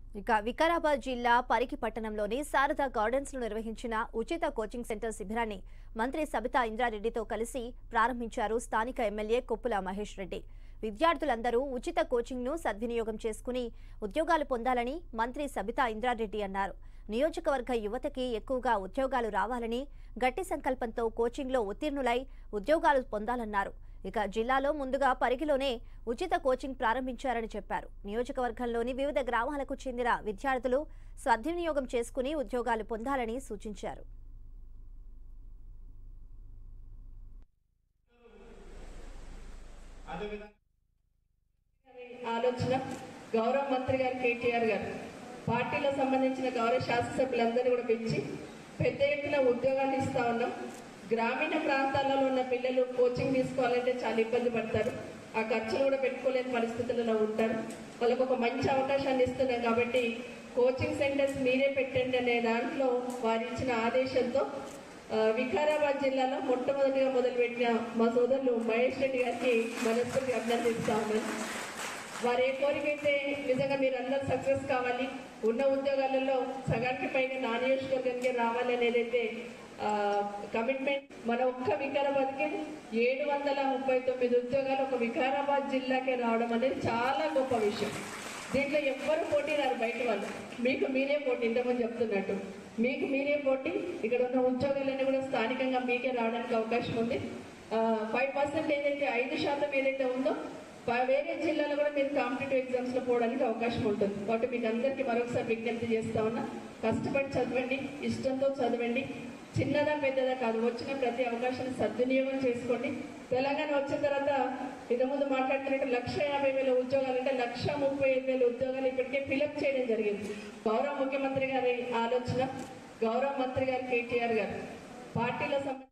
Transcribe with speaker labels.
Speaker 1: ఇక వికారాబాద్ జిల్లా పరికి పట్టణంలోని శారదా గార్డెన్స్ లో నిర్వహించిన ఉచిత కోచింగ్ సెంటర్ శిబిరాన్ని మంత్రి సబితా ఇంద్రారెడ్డితో కలిసి ప్రారంభించారు స్థానిక ఎమ్మెల్యే కొప్పుల మహేష్ రెడ్డి విద్యార్థులందరూ ఉచిత కోచింగ్ ను సద్వినియోగం చేసుకుని ఉద్యోగాలు పొందాలని మంత్రి సబితా ఇంద్రారెడ్డి అన్నారు నియోజకవర్గ యువతకి ఎక్కువగా ఉద్యోగాలు రావాలని గట్టి సంకల్పంతో కోచింగ్లో ఉత్తీర్ణులై ఉద్యోగాలు పొందాలన్నారు ఇక జిల్లాలో ముందుగా పరిగిలోనే ఉచిత కోచింగ్ ప్రారంభించారని చెప్పారు నియోజకవర్గంలోని వివిధ గ్రామాలకు చెందిన విద్యార్థులు సద్వినియోగం చేసుకుని ఉద్యోగాలు పొందాలని సూచించారు
Speaker 2: ఆలోచన గౌరవ మంత్రి గారు కేటీఆర్ గారు పార్టీలో సంబంధించిన గౌరవ శాసనసభ్యులందరినీ కూడా పెంచి పెద్ద ఎత్తున ఉద్యోగాలు ఇస్తా ఉన్నాం గ్రామీణ ప్రాంతాలలో ఉన్న పిల్లలు కోచింగ్ తీసుకోవాలంటే చాలా ఇబ్బంది పడతారు ఆ ఖర్చులు కూడా పెట్టుకోలేని పరిస్థితులలో ఉంటారు వాళ్ళకు ఒక మంచి అవకాశాన్ని ఇస్తున్నాం కాబట్టి కోచింగ్ సెంటర్స్ మీరే పెట్టండి అనే దాంట్లో వారు ఇచ్చిన ఆదేశంతో ఆ, వికారాబాద్ జిల్లాలో మొట్టమొదటిగా మొదలుపెట్టిన మా సోదరులు మహేష్ రెడ్డి గారికి మనస్ఫూర్తి అభినందిస్తా ఉన్నాను వారి ఏ కోరిక అయితే నిజంగా మీరు అందరూ సక్సెస్ కావాలి ఉన్న ఉద్యోగాలలో సగానికి పైన నా నియోజకవర్గానికి రావాలి అనేది అయితే కమిట్మెంట్ మన ఒక్క వికారాబాద్కి ఏడు వందల ముప్పై తొమ్మిది ఉద్యోగాలు ఒక వికారాబాద్ జిల్లాకే రావడం అనేది చాలా గొప్ప విషయం దీంట్లో ఎవ్వరు పోటీ రారు బయట వాళ్ళు మీకు మీరే పోటీ ఇంతకుముందు చెప్తున్నట్టు మీకు మీరే పోటీ ఇక్కడ ఉన్న ఉద్యోగాలన్నీ కూడా స్థానికంగా మీకే రావడానికి అవకాశం ఉంది ఫైవ్ పర్సెంట్ ఏదైతే ఐదు శాతం ఏదైతే ఉందో ప- వేరే జిల్లాలో కూడా మీరు కాంపిటేటివ్ ఎగ్జామ్స్ లో పోవడానికి అవకాశం ఉంటుంది కాబట్టి మీకు అందరికీ మరొకసారి విజ్ఞప్తి చేస్తా ఉన్నా కష్టపడి చదవండి ఇష్టంతో చదవండి చిన్నదా పెద్దదా కాదు వచ్చిన ప్రతి అవకాశాన్ని సద్వినియోగం చేసుకోండి తెలంగాణ వచ్చిన తర్వాత ఇంతకుముందు మాట్లాడుతున్నట్టు లక్ష యాభై వేల ఉద్యోగాలు అంటే లక్ష ముప్పై ఐదు వేల ఉద్యోగాలు ఇప్పటికే ఫిలప్ చేయడం జరిగింది గౌరవ ముఖ్యమంత్రి గారి ఆలోచన గౌరవ మంత్రి గారు కేటీఆర్ గారు పార్టీలో సంబంధించి